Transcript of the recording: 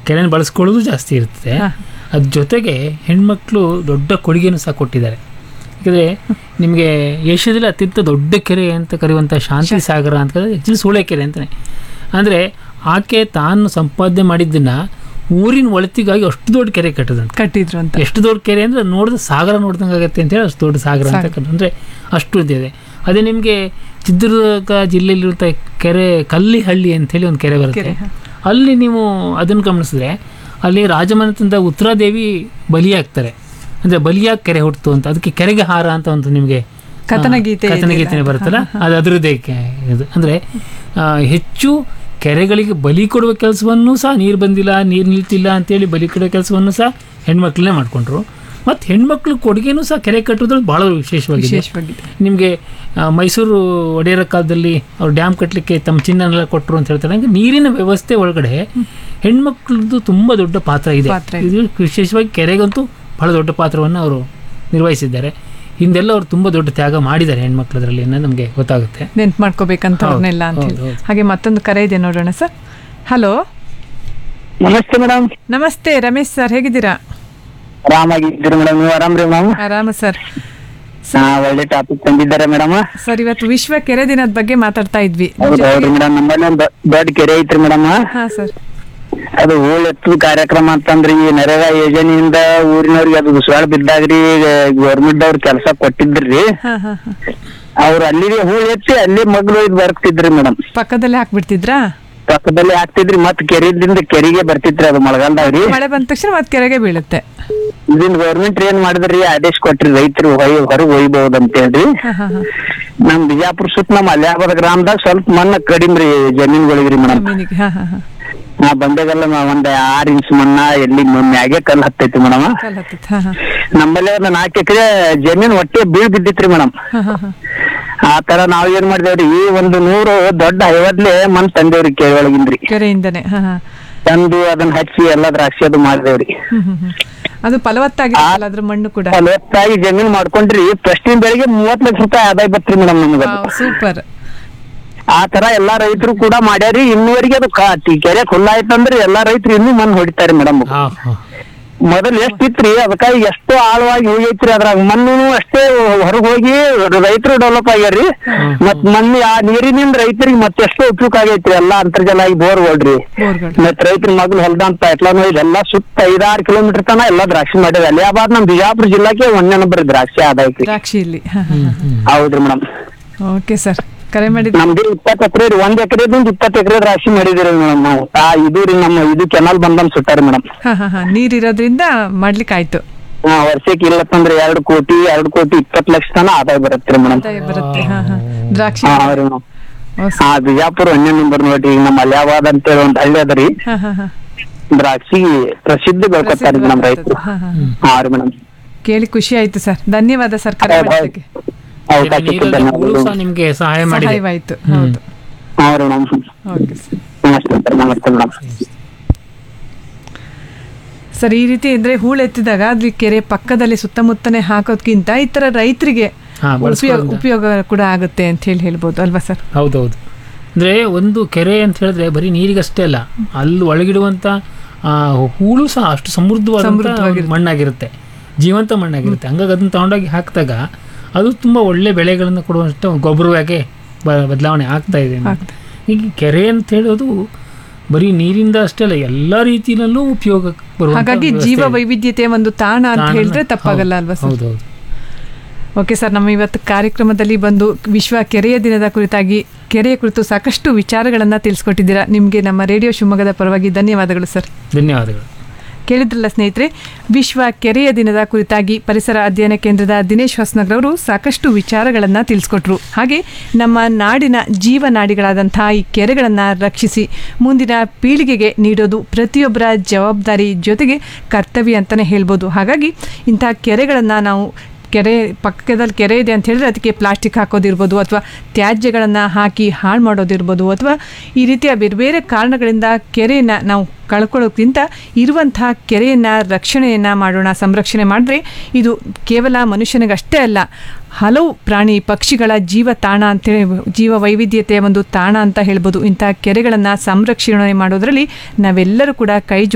ಕೆರೆನ ಬಳಸ್ಕೊಳ್ಳೋದು ಜಾಸ್ತಿ ಇರ್ತದೆ ಹಾ. ಅದ್ರ ಜೊತೆಗೆ ಹೆಣ್ಮಕ್ಳು ದೊಡ್ಡ ಕೊಡುಗೆಯನ್ನು ಸಹ ಕೊಟ್ಟಿದ್ದಾರೆ ಯಾಕಂದರೆ ನಿಮಗೆ ಏಷ್ಯಾದಲ್ಲಿ ಅತ್ಯಂತ ದೊಡ್ಡ ಕೆರೆ ಅಂತ ಕರೆಯುವಂಥ ಶಾಂತಿ ಸಾಗರ ಅಂತ ಆ್ಯಕ್ಚುಲಿ ಸೂಳೆಕೆರೆ ಅಂತಲೇ ಅಂದರೆ ಆಕೆ ತಾನು ಸಂಪಾದನೆ ಮಾಡಿದ್ದನ್ನು ಊರಿನ ಒಳತಿಗಾಗಿ ಅಷ್ಟು ದೊಡ್ಡ ಕೆರೆ ಕಟ್ಟದಂತೆ ಕಟ್ಟಿದ್ರು ಅಂತ ಎಷ್ಟು ದೊಡ್ಡ ಕೆರೆ ಅಂದರೆ ನೋಡಿದ್ರೆ ಸಾಗರ ನೋಡ್ದಂಗೆ ಆಗುತ್ತೆ ಅಂತೇಳಿ ಅಷ್ಟು ದೊಡ್ಡ ಸಾಗರ ಅಂತ ಸಾಗರ. ಅಂದರೆ ಅಷ್ಟು ಇದೆ ಅದೇ ನಿಮಗೆ ಚಿತ್ರದುರ್ಗ ಜಿಲ್ಲೆಯಲ್ಲಿರುವಂಥ ಕೆರೆ ಕಲ್ಲಿಹಳ್ಳಿ ಅಂತೇಳಿ ಒಂದು ಕೆರೆ ಬರುತ್ತೆ ಕೆರೆ, ಹ. ಅಲ್ಲಿ ನೀವು ಅದನ್ನು ಗಮನಿಸಿದ್ರೆ ಅಲ್ಲಿ ರಾಜಮನೆತನದ ಉತ್ತರಾದೇವಿ ಬಲಿಯಾಗ್ತಾರೆ ಅಂದರೆ ಬಲಿಯಾಗಿ ಕೆರೆ ಹುಟ್ಟಿತು ಅಂತ ಅದಕ್ಕೆ ಕೆರೆಗೆ ಹಾರ ಅಂತ ಒಂದು ನಿಮಗೆ ಕಥನ ಗೀತೆ ಕಥನ ಇದೆಯಲ್ಲ? ಗೀತೆ ಬರುತ್ತಲ್ಲ ಅದು ಅದರದ್ದೇ ಕೆ- ಇದು ಅಂದರೆ ಹೆಚ್ಚು ಕೆರೆಗಳಿಗೆ ಬಲಿ ಕೊಡುವ ಕೆಲಸವನ್ನು ಸಹ ನೀರು ಬಂದಿಲ್ಲ ನೀರು ನಿಲ್ತಿಲ್ಲ ಅಂತೇಳಿ ಬಲಿ ಕೊಡುವ ಕೆಲಸವನ್ನು ಸಹ ಹೆಣ್ಮಕ್ಳನ್ನೇ ಮಾಡಿಕೊಂಡ್ರು ಮತ್ತು ಹೆಣ್ಮಕ್ಳು ಕೊಡುಗೆನೂ ಸಹ ಕೆರೆ ಕಟ್ಟೋದ್ರಲ್ಲಿ ಭಾಳ ವಿಶೇಷವಾಗಿದೆ ವಿಶೇಷವಾಗಿದೆ ನಿಮಗೆ ಮೈಸೂರು ಒಡೆಯರ ಕಾಲದಲ್ಲಿ ಅವ್ರು ಡ್ಯಾಮ್ ಕಟ್ಟಲಿಕ್ಕೆ ತಮ್ಮ ಚಿನ್ನನೆಲ್ಲ ಕೊಟ್ಟರು ಅಂತ ಹೇಳ್ತಾರೆ ಹಂಗೆ ನೀರಿನ ವ್ಯವಸ್ಥೆ ಒಳಗಡೆ ಹೆಣ್ಮಕ್ಳದ್ದು ತುಂಬ ದೊಡ್ಡ ಪಾತ್ರ ಇದೆ ಪಾತ್ರ ಇದೆ. ಇದು ವಿಶೇಷವಾಗಿ ಕೆರೆಗಂತೂ ಬಹಳ ದೊಡ್ಡ ಪಾತ್ರವನ್ನು ಅವರು ನಿರ್ವಹಿಸಿದ್ದಾರೆ ಹಿಂದೆಲ್ಲ ಅವರು ತುಂಬ ದೊಡ್ಡ ತ್ಯಾಗ ಮಾಡಿದ್ದಾರೆ ಹೆಣ್ಮಕ್ಳದ್ರಲ್ಲಿ ಅನ್ನೋದು ನಮಗೆ ಗೊತ್ತಾಗುತ್ತೆ ನೆನ್ಪು ಮಾಡ್ಕೋಬೇಕಂತ ಹೌದು, ಅವ್ರನ್ನೆಲ್ಲ ಅಂತ ಹೌದು, ಹೇಳಿ ಹೌದು. ಹಾಗೆ ಮತ್ತೊಂದು ಕರೆ ಇದೆ ನೋಡೋಣ ಸರ್ ಹಲೋ ನಮಸ್ತೆ ಮೇಡಮ್ ನಮಸ್ತೆ ರಮೇಶ್ ಸರ್ ಹೇಗಿದ್ದೀರಾ ಆರಾಮಾಗಿದ್ದೀರಿ ಮೇಡಮ್ ನೀವು ಆರಾಮ್ರಿ ಮೇಡಮ್ ಆರಾಮ ಸರ್ ಹಾ ಒಳ್ಳೆ ಟಾಪಿಕ್ ತಂದಿದ್ದಾರೆ ಮೇಡಮ್ ಸರ್ ಇವತ್ತು ವಿಶ್ವ ಕೆರೆ ದಿನದ ಬಗ್ಗೆ ಮಾತಾಡ್ತಾ ಇದ್ವಿ ಹೌದು ಹೌದ್ರಿ ಮೇಡಮ್ ನಮ್ಮಲ್ಲಿ ಒಂದು ದೊಡ್ಡ ಕೆರೆ ಐತ್ರಿ ಮೇಡಮ್ ಹಾ ಸರ್ ಅದು ಹೂಳ್ ಎತ್ತದ ಕಾರ್ಯಕ್ರಮ ಅಂತಂದ್ರಿ ಈ ನರೇಗಾ ಯೋಜನೆಯಿಂದ ಊರಿನವ್ರಿಗೆ ಅದು ಉಸಿರಾಳ ಬಿದ್ದಾಗ್ರಿ ಗೌರ್ಮೆಂಟ್ ಅವ್ರ ಕೆಲಸ ಕೊಟ್ಟಿದ್ರಿ ಹಾ ಹಾ ಹಾ ಅವ್ರು ಅಲ್ಲಿಗೆ ಹೂಳ್ ಎತ್ತಿ ಅಲ್ಲಿ ಮಗ್ಳು ಒಯ್ದು ಬರ್ತಿದ್ರಿ ಮೇಡಮ್ ಪಕ್ಕದಲ್ಲೇ ಹಾಕ್ಬಿಡ್ತಿದ್ರಾ ಪಕ್ಕದಲ್ಲಿ ಹಾಕ್ತಿದ್ರಿ ಮತ್ ಕೆರೆದಿಂದ ಕೆರೆಗೆ ಬರ್ತಿದ್ರಿ ಅದು ಮಳೆಗಾಲದಾಗ್ರಿ ಮಳೆ ಬಂದ ತಕ್ಷಣ ಮತ್ತೆ ಕೆರೆಗೆ ಬೀಳುತ್ತೆ ಇದನ್ನ ಗೌರ್ಮೆಂಟ್ ಏನ್ ಮಾಡಿದ್ರಿ ಆದೇಶ ಕೊಟ್ರಿ ರೈತರು ಹೊರಗೆ ಒಯ್ಬಹುದು ಅಂತ ಹೇಳ್ರಿ ಹಾ ಹಾ ಹಾ ನಮ್ ಬಿಜಾಪುರ ಸುತ್ತ ನಮ್ಮ ಅಲ್ಯಾಬಾದ ಗ್ರಾಮದಾಗ ಸ್ವಲ್ಪ ಮಣ್ಣ ಕಡಿಮೆ ರೀ ಜಮೀನ್ಗಳಿಗ್ರಿ ಮೇಡಮ್ ಜಮೀನಿಗೆ ಹಾ ಹಾ ಹಾ ನಾ ಬಂದಾಗೆಲ್ಲ ಮ- ಒಂದ್ ಆರ್ ಇಂಚ್ ಮಣ್ಣ ಎಲ್ಲಿ ಮ- ಮ್ಯಾಗೆ ಕಲ್ಲು ಹತ್ತೈತಿ ಮೇಡಮ್ ಕಲ್ ಹತ್ತಿತ್ತು ಹಾ ಹಾ ನಮ್ಮಲ್ಲಿ ಒಂದು ನಾಲ್ಕು ಎಕರೆ ಜಮೀನ್ ಒಟ್ಟೆ ಬೀಳ್ ಬಿದ್ದಿತ್ರಿ ಮೇಡಮ್ ಹಾ ಹಾ ಹಾ ಆ ತರ ನಾವ್ ಏನ್ ಮಾಡಿದೇವ್ರಿ ಈ ಒಂದು ನೂರು ದೊಡ್ಡ ಐವತ್ಲೆ ಮಣ್ ತಂದೇವ್ರಿ ಕೆರೆ ಒಳಗಿಂದ್ರಿ ಕೆರೆಯಿಂದನೇ ಹಾ ಹಾ ತಂದು ಅದನ್ನ ಹಚ್ಚಿ ಎಲ್ಲ ದ್ರಾಕ್ಷಿ ಅದು ಮಾಡಿದೇವ್ರಿ ಹ್ಮ್ ಹ್ಮ್ ಹ್ಮ್ ಅದು ಫಲವತ್ತಾಗಿರುತ್ತಲ್ಲ ಅದ್ರ ಮಣ್ಣು ಕೂಡ ಫಲವತ್ತಾಗಿ ಜಮೀನ್ ಮಾಡ್ಕೊಂಡ್ರಿ ಫಸ್ಟಿನ ಬೆಳಿಗ್ಗೆ ಮೂವತ್ ಲಕ್ಷ ರೂಪಾಯಿ ಆದಾಯ ಬತ್ರಿ ಮೇಡಮ್ ನಮ್ಗೆ ಸೂಪರ್ ಆ ತರ ಎಲ್ಲಾ ರೈತರು ಕೂಡ ಮಾಡ್ಯಾರಿ ಇನ್ನುವರೆಗೆ ಅದು ಕಾ- ಈ ಕೆರೆ ಖುಲ್ಲ ಆಯ್ತಂದ್ರೆ ಎಲ್ಲಾ ರೈತರು ಇನ್ನೂ ಮಣ್ಣು ಹೊಡಿತಾರೆ ಮೇಡಮ್ ಹಾಂ ಹಾಂ ಮೊದಲ್ ಎಷ್ಟ್ ಇತ್ರಿ ಅದಕ್ಕಾಗಿ ಎಷ್ಟೋ ಆಳವಾಗಿ ಹೋಗೈತ್ರಿ ಅದ್ರಾಗ ಮಣ್ಣು ಅಷ್ಟೇ ಹೊರಗ್ ಹೋಗಿ ರೈತರು ಡೆವಲಪ್ ಆಗ್ಯಾರಿ ಮತ್ ಮಣ್ಣು ಆ ನೀರಿನಿಂದ ರೈತರಿಗೆ ಮತ್ತೆಷ್ಟೋ ಉಪಯೋಗ ಆಗೈತ್ರಿ ಎಲ್ಲಾ ಅಂತರ್ಜಲ ಆಗಿ ಬೋರ್ ಹೊಡ್ರಿ ಬೋರ್ಗಳು ಮತ್ ರೈತರ ಮಗ್ಳು ಹೊಲ್ದಂತ ಎಟ್ಲಾನು ಇದೆಲ್ಲ ಸುತ್ತ ಐದಾರು ಕಿಲೋಮೀಟರ್ ತನ ಎಲ್ಲಾ ದ್ರಾಕ್ಷಿ ಮಾಡ್ಯಾರ ಅಲಿಯಾಬಾದ್ ನಮ್ ಬಿಜಾಪುರ ಜಿಲ್ಲಾಕ್ಕೆ ಒಂದೇ ನಂಬರ್ ದ್ರಾಕ್ಷಿ ಆದಾಯ್ತ್ರಿ ದ್ರಾಕ್ಷಿಯಲ್ಲಿ ಹಾ ಹಾ ಹೌದ್ರಿ ಮೇಡಮ್ ಓಕೆ ಸರ್ ಕರೆ ಮಾಡಿದ್ರಿ ನಮ್ದು ಇಪ್ಪತ್ತು ಎಕರೆ ರೀ ಒಂದ್ ಎಕರೆದಿಂದ ಇಪ್ಪತ್ತು ಎಕರೆ ದ್ರಾಕ್ಷಿ ಮಾಡಿದಿರಿ ಮೇಡಮ್ ನಾವು ಆ ಇದು ರೀ ನಮ್ಮ ಇದು ಕೆನಾಲ್ ಬಂದಮ್ ಸುಟ್ಟಾರಿ ಮೇಡಮ್ ಹಾ ಹಾ ಹಾ ನೀರಿರೋದ್ರಿಂದ ಮಾಡ್ಲಿಕ್ಕೆ ಆಯ್ತು ಹಾ ವರ್ಷಕ್ಕೆ ಇಲ್ಲತ್ತಂದ್ರೆ ಎರಡು ಕೋಟಿ ಎರಡು ಕೋಟಿ ಇಪ್ಪತ್ತು ಲಕ್ಷ ತನ ಆದಾಯ ಬರುತ್ತೆ ಮೇಡಮ್ ಆದಾಯ ಬರುತ್ತೆ ಹಾ ಹಾ ದ್ರಾಕ್ಷಿ ಹಾ ಹೌದ್ರಿ ಮೇಡಮ್ ಓ, ಹಾ ಬಿಜಾಪುರ ಒಂದೇ ನಂಬರ್ ನೋಡ್ರಿ ಈಗ ನಮ್ಮ ಅಲಿಯಾಬಾದ್ ಅಂತೇಳಿ ಒಂದ್ ಹಳ್ಳಿ ಅದ ರೀ ಹಾ ಹಾ ಹಾ ದ್ರಾಕ್ಷಿ ಪ್ರಸಿದ್ಧ ಬೆಳ್ಕೊತಾರೆ ನಮ್ ರೈತರು ಹಾ ಹಾ ಹಾ ರೀ ಮೇಡಮ್ ಕೇಳಿ ಖುಷಿ ಆಯ್ತು ಸರ್ ಧನ್ಯವಾದ ಸರ್ ಕರೆ ಹೌದು, ಮಾಡಿದ್ದಕ್ಕೆ ಅವಕಾಶಕ್ಕೆ ನೀರಲ್ಲಿ ಹೂಳು ಧನ್ಯವಾದಗಳು ಸಹ ನಿಮಗೆ ಸಹಾಯ ಮಾಡಿದೆ ಸಹಾಯವಾಯ್ತು ಹೌದು ಹಾ ರೀ ಮೇಡಮ್ ಓಕೆ ಸರ್ ನಮಸ್ತೆ ಸರ್ ನಮಸ್ತೆ ಮೇಡಮ್ ಸರ್ ಈ ರೀತಿ ಇದ್ರೆ ಹೂಳು ಎತ್ತಿದಾಗ ಅಲ್ಲಿ ಕೆರೆ ಪಕ್ಕದಲ್ಲಿ ಸುತ್ತಮುತ್ತನೇ ಹಾಕೋದ್ಕಿಂತ ಈ ತರ ರೈತರಿಗೆ ಹಾ, ಉಪಯೋಗ ಬಳಸ್ಕೊಳ್ಳೋದ್ರಿಂದ. ಉಪಯೋಗ ಕೂಡ ಆಗುತ್ತೆ ಅಂತ ಹೇಳಿ ಹೇಳ್ಬೋದು ಅಲ್ವಾ ಸರ್ ಹೌದೌದು ಅಂದರೆ ಒಂದು ಕೆರೆ ಅಂತ ಹೇಳಿದ್ರೆ ಬರೀ ನೀರಿಗಷ್ಟೇ ಅಲ್ಲ ಅಲ್ಲಿ ಒಳಗಿಡುವಂಥ ಆ, ಹೂಳು ಸಹ ಅಷ್ಟು ಸಮೃದ್ಧವಾದಂಥ ಸಮೃದ್ಧವಾಗಿರುತ್ತೆ. ಮಣ್ಣಾಗಿರುತ್ತೆ ಜೀವಂತ ಮಣ್ಣಾಗಿರುತ್ತೆ ಹಂಗಾಗಿ ಅದನ್ನು ತಗೊಂಡೋಗಿ ಹಾಕಿದಾಗ ಅದು ತುಂಬ ಒಳ್ಳೆ ಬೆಳೆಗಳನ್ನು ಕೊಡುವಷ್ಟು ಗೊಬ್ಬರವಾಗಿ ಬ- ಬದಲಾವಣೆ ಆಗ್ತಾ ಇದೆ ಆಗ್ತಾ ಈಗ ಕೆರೆ ಅಂತ ಹೇಳೋದು ಬರೀ ನೀರಿಂದ ಅಷ್ಟೇ ಅಲ್ಲ ಎಲ್ಲ ರೀತಿಯಲ್ಲೂ ಉಪಯೋಗ ಬರುವಂಥ ಹಾಗಾಗಿ ವ್ಯವಸ್ಥೆ ಜೀವ ಇದೆ. ವೈವಿಧ್ಯತೆಯ ಒಂದು ತಾಣ ಅಂತ ತಾಣ- ಹೇಳಿದ್ರೆ ತಪ್ಪಾಗಲ್ಲ ಹೌದು, ಅಲ್ವಾ ಸರ್ ಹೌದೌದು ಓಕೆ ಸರ್ ನಮ್ಮ ಇವತ್ತು ಕಾರ್ಯಕ್ರಮದಲ್ಲಿ ಬಂದು ವಿಶ್ವ ಕೆರೆಯ ದಿನದ ಕುರಿತಾಗಿ ಕೆರೆಯ ಕುರಿತು ಸಾಕಷ್ಟು ವಿಚಾರಗಳನ್ನು ತಿಳಿಸ್ಕೊಟ್ಟಿದ್ದೀರಾ ನಿಮಗೆ ನಮ್ಮ ರೇಡಿಯೋ ಶಿವಮೊಗ್ಗದ ಪರವಾಗಿ ಧನ್ಯವಾದಗಳು ಸರ್ ಧನ್ಯವಾದಗಳು ಕೇಳಿದ್ರಲ್ಲ ಸ್ನೇಹಿತರೆ ವಿಶ್ವ ಕೆರೆಯ ದಿನದ ಕುರಿತಾಗಿ ಪರಿಸರ ಅಧ್ಯಯನ ಕೇಂದ್ರದ ದಿನೇಶ್ ಹೊಸನಗರವರು ಸಾಕಷ್ಟು ವಿಚಾರಗಳನ್ನು ತಿಳಿಸ್ಕೊಟ್ರು ಹಾಗೆ ನಮ್ಮ ನಾಡಿನ ಜೀವನಾಡಿಗಳಾದಂಥ ಈ ಕೆರೆಗಳನ್ನು ರಕ್ಷಿಸಿ ಮುಂದಿನ ಪೀಳಿಗೆಗೆ ನೀಡೋದು ಪ್ರತಿಯೊಬ್ಬರ ಜವಾಬ್ದಾರಿ ಜೊತೆಗೆ ಕರ್ತವ್ಯ ಅಂತಲೇ ಹೇಳ್ಬೋದು ಹಾಗಾಗಿ ಇಂಥ ಕೆರೆಗಳನ್ನು ನಾವು ಕೆರೆ ಪಕ್ಕದಲ್ಲಿ ಕೆರೆ ಇದೆ ಅಂತ ಹೇಳಿದ್ರೆ ಅದಕ್ಕೆ ಪ್ಲಾಸ್ಟಿಕ್ ಹಾಕೋದಿರ್ಬೋದು ಅಥವಾ ತ್ಯಾಜ್ಯಗಳನ್ನು ಹಾಕಿ ಹಾಳು ಮಾಡೋದಿರ್ಬೋದು ಅಥವಾ ಈ ರೀತಿಯ ಬೇರೆ ಬೇರೆ ಕಾರಣಗಳಿಂದ ಕೆರೆಯನ್ನು ನಾವು ಕಳ್ಕೊಳ್ಳೋಕ್ಕಿಂತ ಇರುವಂಥ ಕೆರೆಯನ್ನು ರಕ್ಷಣೆಯನ್ನು ಮಾಡೋಣ ಸಂರಕ್ಷಣೆ ಮಾಡಿದ್ರೆ ಇದು ಕೇವಲ ಮನುಷ್ಯನಿಗಷ್ಟೇ ಅಲ್ಲ ಹಲವು ಪ್ರಾಣಿ ಪಕ್ಷಿಗಳ ಜೀವ ತಾಣ ಅಂತೇಳಿ ಜೀವ ವೈವಿಧ್ಯತೆಯ ಒಂದು ತಾಣ ಅಂತ ಹೇಳ್ಬೋದು ಇಂಥ ಕೆರೆಗಳನ್ನು ಸಂರಕ್ಷಣೆ ಮಾಡೋದರಲ್ಲಿ ನಾವೆಲ್ಲರೂ ಕೂಡ ಕೈ ಜೋ